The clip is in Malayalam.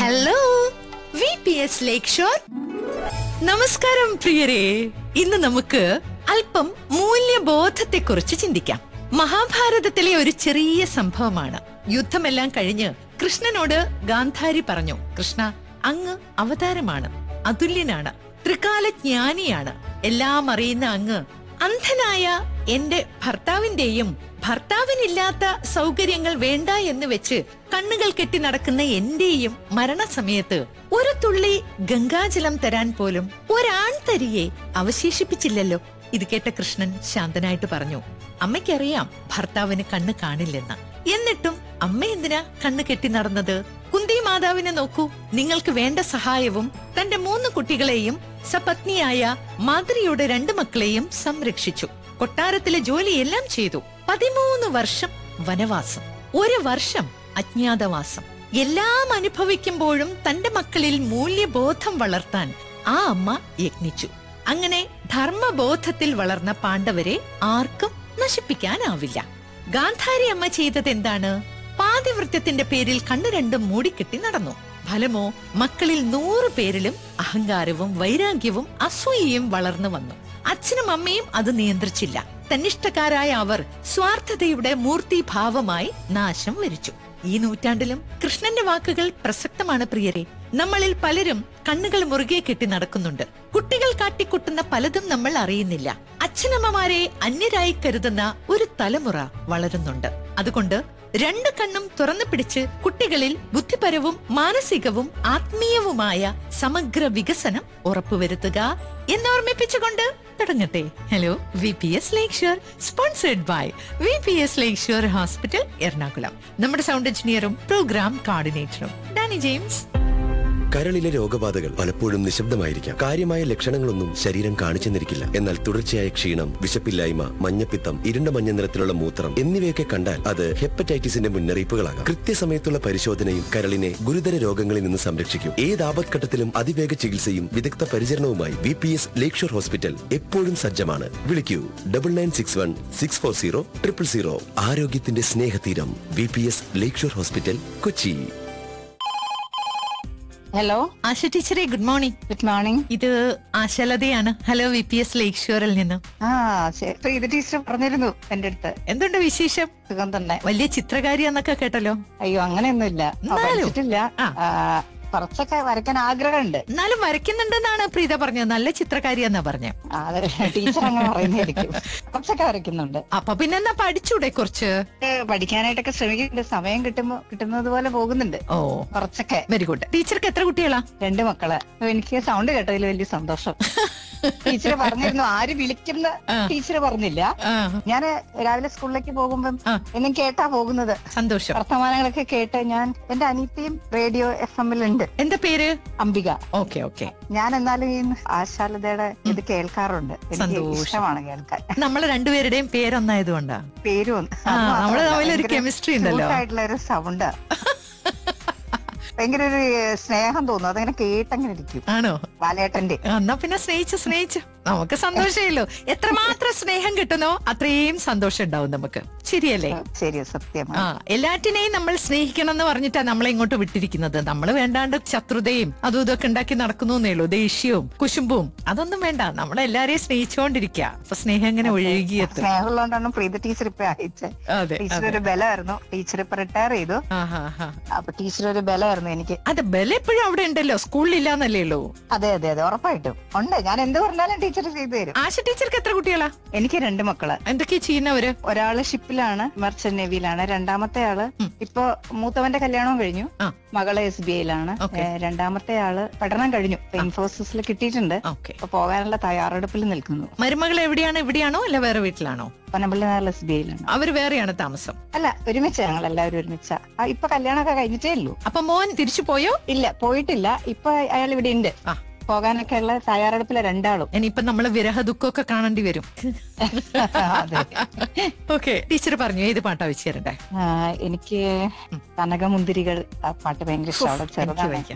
Hello V P S lakeshore നമസ്കാരം പ്രിയരെ ഇന്ന് നമുക്ക് അല്പം മൂല്യബോധത്തെക്കുറിച്ച് ചിന്തിക്കാം മഹാഭാരതത്തിലെ ഒരു ചെറിയ സംഭവമാണ് യുദ്ധമെല്ലാം കഴിഞ്ഞ് കൃഷ്ണനോട് ഗാന്ധാരി പറഞ്ഞു കൃഷ്ണ അങ്ങ് അവതാരമാണ് അതുല്യനാണ് ത്രികാലജ്ഞാനിയാണ് എല്ലാം അറിയുന്ന അങ്ങ് അന്ധനായ എന്റെ ഭർത്താവിന്റെയും ഭർത്താവിനില്ലാത്ത സൗകര്യങ്ങൾ വേണ്ട എന്ന് വെച്ച് കണ്ണുകൾ കെട്ടി നടക്കുന്ന എന്റെയും മരണസമയത്ത് ഒരു തുള്ളി ഗംഗാജലം തരാൻ പോലും ഒരാൺതരിയെ അവശേഷിപ്പിച്ചില്ലല്ലോ ഇത് കേട്ട കൃഷ്ണൻ ശാന്തനായിട്ട് പറഞ്ഞു അമ്മയ്ക്കറിയാം ഭർത്താവിന് കണ്ണ് കാണില്ലെന്ന് എന്നിട്ടും അമ്മ എന്തിനാ കണ്ണ് കെട്ടി നടന്നത് കുന്തി മാതാവിനെ നോക്കൂ നിങ്ങൾക്ക് വേണ്ട സഹായവും തന്റെ മൂന്ന് കുട്ടികളെയും സപത്നിയായ മാതൃയുടെ രണ്ടു മക്കളെയും സംരക്ഷിച്ചു കൊട്ടാരത്തിലെ ജോലിയെല്ലാം ചെയ്തു പതിമൂന്ന് വർഷം വനവാസം ഒരു വർഷം അജ്ഞാതവാസം എല്ലാം അനുഭവിക്കുമ്പോഴും തന്റെ മക്കളിൽ മൂല്യബോധം വളർത്താൻ ആ അമ്മ യത്നിച്ചു അങ്ങനെ ധർമ്മബോധത്തിൽ വളർന്ന പാണ്ഡവരെ ആർക്കും നശിപ്പിക്കാനാവില്ല ഗാന്ധാരി അമ്മ ചെയ്തത് എന്താണ് പാതിവൃത്യത്തിന്റെ പേരിൽ കണ്ണു രണ്ടും മൂടിക്കെട്ടി നടന്നു ഫലമോ മക്കളിൽ നൂറ് പേരിലും അഹങ്കാരവും വൈരാഗ്യവും അസൂയയും വളർന്നു വന്നു അച്ഛനും അമ്മയും അത് നിയന്ത്രിച്ചില്ല തന്നിഷ്ടക്കാരായ അവർ സ്വാർത്ഥതയുടെ മൂർത്തിഭാവമായി നാശം വരിച്ചു ഈ നൂറ്റാണ്ടിലും കൃഷ്ണന്റെ വാക്കുകൾ പ്രസക്തമാണ് പ്രിയരെ നമ്മളിൽ പലരും കണ്ണുകൾ മുറുകെ കെട്ടി നടക്കുന്നുണ്ട് കുട്ടികൾ കാട്ടിക്കുട്ടുന്ന പലതും നമ്മൾ അറിയുന്നില്ല അച്ഛനമ്മമാരെ അന്യരായി കരുതുന്ന ഒരു തലമുറ വളരുന്നുണ്ട് അതുകൊണ്ട് രണ്ട് കണ്ണും തുറന്നു പിടിച്ച് കുട്ടികളിൽ ബുദ്ധിപരവും മാനസികവും ആത്മീയവുമായ സമഗ്ര വികസനം ഉറപ്പുവരുത്തുക എന്നോർമ്മിപ്പിച്ചുകൊണ്ട് തുടങ്ങട്ടെ hello V P S lakeshore sponsored by V P S lakeshore hospital Ernakulam നമ്മുടെ സൗണ്ട് എഞ്ചിനീയറും പ്രോഗ്രാം കോർഡിനേറ്ററും ഡാനി ജെയിംസ് കരളിലെ രോഗബാധകൾ പലപ്പോഴും നിശബ്ദമായിരിക്കാം കാര്യമായ ലക്ഷണങ്ങളൊന്നും ശരീരം കാണിച്ചെന്നിരിക്കില്ല എന്നാൽ തുടർച്ചയായ ക്ഷീണം വിശപ്പില്ലായ്മ മഞ്ഞപ്പിത്തം ഇരുണ്ട മഞ്ഞ നിറത്തിലുള്ള മൂത്രം എന്നിവയൊക്കെ കണ്ടാൽ അത് ഹെപ്പറ്റൈറ്റിസിന്റെ മുന്നറിയിപ്പുകളാകാം കൃത്യസമയത്തുള്ള പരിശോധനയും കരളിനെ ഗുരുതര രോഗങ്ങളിൽ നിന്ന് സംരക്ഷിക്കും ഏത് ആപത്ഘട്ടത്തിലും അതിവേഗ ചികിത്സയും വിദഗ്ധ പരിചരണവുമായി V P S lakeshore hospital എപ്പോഴും സജ്ജമാണ് വിളിക്കൂ double nine six one six four zero triple zero ആരോഗ്യത്തിന്റെ സ്നേഹതീരം V P S lakeshore hospital Kochi hello Asha ടീച്ചറെ ഗുഡ് മോർണിംഗ് ഗുഡ് മോർണിംഗ് ഇത് ആശാലതയാണ് ഹലോ വി പി എസ് ലേക്ക് ഷോറിൽ നിന്ന് ആ ശരി ഇത് ടീച്ചർ പറഞ്ഞിരുന്നു എന്റെ അടുത്ത് എന്തുണ്ട് വിശേഷം സുഖം തന്നെ വലിയ ചിത്രകാരി എന്നൊക്കെ കേട്ടല്ലോ അയ്യോ അങ്ങനെയൊന്നുമില്ല ആ, എന്നാലും. പഠിച്ചിട്ടില്ല ആ. ആ, കുറച്ചൊക്കെ വരയ്ക്കാൻ ആഗ്രഹമുണ്ട് എന്നാലും വരയ്ക്കുന്നുണ്ടെന്നാണ് പ്രീത പറഞ്ഞത് നല്ല ചിത്രകാരി എന്നാ പറഞ്ഞത് ആ, അത് ടീച്ചർ അങ്ങനെ പറയുന്നതായിരിക്കും കുറച്ചൊക്കെ വരയ്ക്കുന്നുണ്ട് അപ്പൊ പിന്നെ എന്നാ പഠിച്ചൂടെ കുറച്ച് ഏ, പഠിക്കാനായിട്ടൊക്കെ ശ്രമിക്കുന്നുണ്ട് സമയം കിട്ടുമ്പോ കിട്ടുന്നത് പോലെ പോകുന്നുണ്ട് ഓ കുറച്ചൊക്കെ വെരി ഗുഡ് ടീച്ചർക്ക് എത്ര കുട്ടികളാ രണ്ട് മക്കള് അപ്പൊ എനിക്ക് സൗണ്ട് കേട്ടതിൽ വലിയ സന്തോഷം ടീച്ചർ പറഞ്ഞിരുന്നു ആര് വിളിക്കുന്ന ആ. ടീച്ചർ പറഞ്ഞില്ല ആ, ഞാൻ രാവിലെ സ്കൂളിലേക്ക് പോകുമ്പം ആ. എന്നും കേട്ടാ പോകുന്നത് സന്തോഷം വർത്തമാനങ്ങളൊക്കെ കേട്ട് ഞാൻ എന്റെ അനിയത്തിയും റേഡിയോ എഫ് എമ്മിലുണ്ട് എന്താ പേര് അംബിക ഓക്കെ ഓക്കെ ഞാൻ എന്നാലും ഈ ആശാലതയുടെ ഇത് കേൾക്കാറുണ്ട് എനിക്ക് സന്തോഷം. ഇഷ്ടമാണ് കേൾക്കാൻ നമ്മളെ രണ്ടുപേരുടെയും പേരൊന്നായതുകൊണ്ടാ പേരും ഒന്ന്. ആ, അത് മാത്രമല്ല, നമ്മള് തമ്മിൽ ഒരു ഭയങ്കര chemistry ഉണ്ടല്ലോ. cute ആയിട്ടുള്ള ഒരു സൗണ്ട് ഭയങ്കര ഒരു സ്നേഹം തോന്നും അതങ്ങനെ കേട്ടങ്ങനെ ഇരിക്കും ആണോ ബാലേട്ടന്റെ എന്നാ പിന്നെ സ്നേഹിച്ചു സ്നേഹിച്ചു നമുക്ക് സന്തോഷമല്ലോ എത്രമാത്രം സ്നേഹം കിട്ടുന്നോ അത്രയും സന്തോഷം ഉണ്ടാവും നമുക്ക് ശരിയല്ലേ ശരി സത്യം ആ എല്ലാറ്റിനെയും നമ്മൾ സ്നേഹിക്കണം എന്ന് പറഞ്ഞിട്ടാ നമ്മളെ ഇങ്ങോട്ട് വിട്ടിരിക്കുന്നത് നമ്മൾ വേണ്ടാണ്ട് ശത്രുതയും അതും ഇതൊക്കെ ഉണ്ടാക്കി നടക്കുന്നേ ഉള്ളൂ ദേഷ്യവും കുശുമ്പും അതൊന്നും വേണ്ട നമ്മളെല്ലാരെയും സ്നേഹിച്ചുകൊണ്ടിരിക്കുക അപ്പൊ സ്നേഹം ഇങ്ങനെ ഒഴുകിയെത്തും സ്നേഹമുള്ളതുകൊണ്ടാണ് പ്രീത ടീച്ചർ ഇപ്പൊ അയച്ചത് അതെ ടീച്ചർ അതെ ഒരു ബലമായിരുന്നു ടീച്ചർ ഇപ്പൊ റിട്ടയർ ചെയ്തു ആ ഹാ ഹാ അപ്പൊ ടീച്ചർ ഒരു ബലമായിരുന്നു എനിക്ക് അതെ ബല എപ്പോഴും അവിടെ ഉണ്ടല്ലോ സ്കൂളിലില്ലാന്നല്ലേ ഉള്ളൂ അതെ അതെ അതെ ഉറപ്പായിട്ടും ഉണ്ട് ഞാൻ എന്ത് പറഞ്ഞാലും ടീച്ചർ ചെയ്തു തരും ആശ ടീച്ചർക്ക് എത്ര കുട്ടികളാ എനിക്ക് രണ്ട് മക്കള് എന്തൊക്കെയാ ചെയ്യുന്നവര് ഒരാള് ഷിപ്പിലാണ് മെർച്ചന്റ് നേവിയിലാണ് രണ്ടാമത്തെ ആള് ഉം. ഇപ്പൊ മൂത്തവന്റെ കല്യാണവും കഴിഞ്ഞു ആ. മകള് എസ് ബി ഐയിലാണ് Okay. രണ്ടാമത്തെ ആള് പഠനം കഴിഞ്ഞു ഇപ്പൊ ഇൻഫോസിസിൽ കിട്ടിയിട്ടുണ്ട് ഓക്കെ ഇപ്പൊ പോകാനുള്ള തയ്യാറെടുപ്പിൽ നിൽക്കുന്നു മരുമകൾ എവിടെയാണ് ഇവിടെയാണോ അല്ല വേറെ വീട്ടിലാണോ പനമ്പള്ളി നായർ എസ് ബി ഐയിലാണ് അവര് വേറെയാണ് താമസം അല്ല ഒരുമിച്ച് ഞങ്ങൾ എല്ലാവരും ഒരുമിച്ച ഇപ്പൊ കല്യാണമൊക്കെ കഴിഞ്ഞിട്ടേ ഉള്ളൂ അപ്പൊ മോൻ തിരിച്ചു പോയോ ഇല്ല പോയിട്ടില്ല ഇപ്പൊ അയാൾ ഇവിടെ ഉണ്ട് ആ. പോകാനൊക്കെ ഉള്ള തയ്യാറെടുപ്പിലെ രണ്ടാളും ഇനിയിപ്പൊ നമ്മള് വിരഹ ദുഃഖമൊക്കെ കാണേണ്ടി വരും അതെ ഓക്കെ ടീച്ചർ പറഞ്ഞു ഏത് പാട്ടാ വെച്ച് തരണ്ടേ ആ, എനിക്ക് കനകമുന്തിരികൾ ആ പാട്ട് ഭയങ്കര ഇഷ്ടമാണ് എനിക്ക് ചെറുതാണ് വയ്യ